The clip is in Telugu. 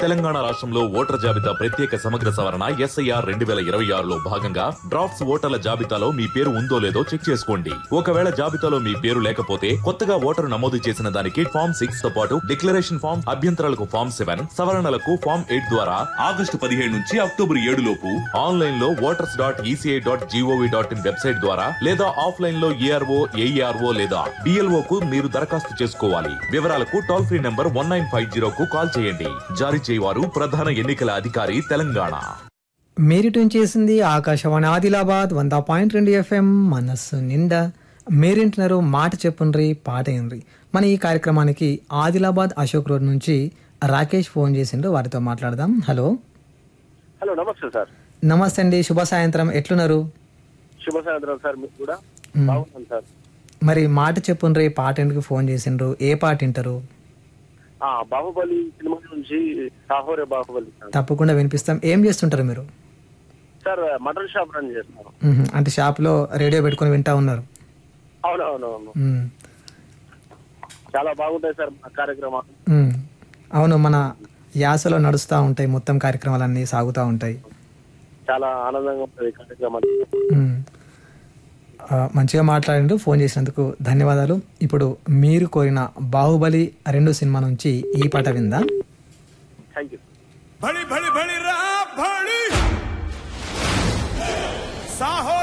తెలంగాణ రాష్ట్రంలో ఓటర్ జాబితా ప్రత్యేక సమగ్ర సవరణ ఎస్ఐఆర్ రెండు వేల ఇరవై ఆరులో భాగంగా డ్రాఫ్ట్స్ ఓటర్ల జాబితాలో మీ పేరు ఉందో లేదో చెక్ చేసుకోండి ఒకవేళ జాబితాలో మీ పేరు లేకపోతే కొత్తగా ఓటరు నమోదు చేసిన దానికి ఫామ్ సిక్స్ తో పాటు డిక్లరేషన్ ఫామ్ అభ్యంతరాలకు ఫామ్ సెవెన్ సవరణలకు ఫామ్ ఎయిట్ ద్వారా ఆగస్టు పదిహేడు నుంచి అక్టోబర్ ఏడు లోపు ఆన్లైన్ లో voters dot ECI dot GOV dot in website ద్వారా లేదా ఆఫ్లైన్ లో ఏఆర్ఓ ఏఈఆర్ఓ లేదా డిఎల్ఓ కు మీరు దరఖాస్తు చేసుకోవాలి వివరాలకు toll free number one nine five zero కు కాల్ చేయండి జారీ చేయవారు ప్రధాన ఎన్నికల అధికారి తెలంగాణ మీరు ట్యూన్ చేసింది ఆకాశవాణి ఆదిలాబాద్ వంద పాయింట్ రెండు ఎఫ్ఎం మనస్సు నిండా మీరింటున్నారు మాట చెప్పుండ్రి పాట ఏండ్రి మన ఈ కార్యక్రమానికి ఆదిలాబాద్ అశోక్ రోడ్ నుంచి రాకేష్ ఫోన్ చేసిండ్రు వారితో మాట్లాడదాం హలో హలో నమస్తే సార్ నమస్తే అండి శుభ సాయంత్రం ఎట్లున్నారు శుభ సాయంత్రం సార్ మీకు కూడా బాగున్నాను సార్ మరి మాట చెప్పుండ్రి పాట ఎందుకు ఫోన్ చేసిండ్రు ఏ పాట వింటారు ఆ బాహుబలి సినిమా నుంచి సాహోరే బాహుబలి సార్ తప్పకుండా వినిపిస్తాం ఏం చేస్తుంటారు మీరు సార్ మటన్ షాప్ రన్ చేస్తాను మ్మ్. అంటే షాప్లో రేడియో పెట్టుకొని వింటా ఉన్నారు అవునవునవును మ్మ్. చాలా బాగుంటాయి సార్ మా కార్యక్రమాలు మ్మ్. అవును మన యాసలో నడుస్తూ ఉంటాయి మొత్తం కార్యక్రమాలన్నీ సాగుతూ ఉంటాయి చాలా ఆనందంగా ఉంటుంది కార్యక్రమాలు మ్మ్. ఆ, మంచిగా మాట్లాడిండు ఫోన్ చేసినందుకు ధన్యవాదాలు ఇప్పుడు మీరు కోరిన బాహుబలి రెండు సినిమా నుంచి ఈ పాట విందా థ్యాంక్ యూ भड़ी भड़ी भड़ी रा भड़ी साहो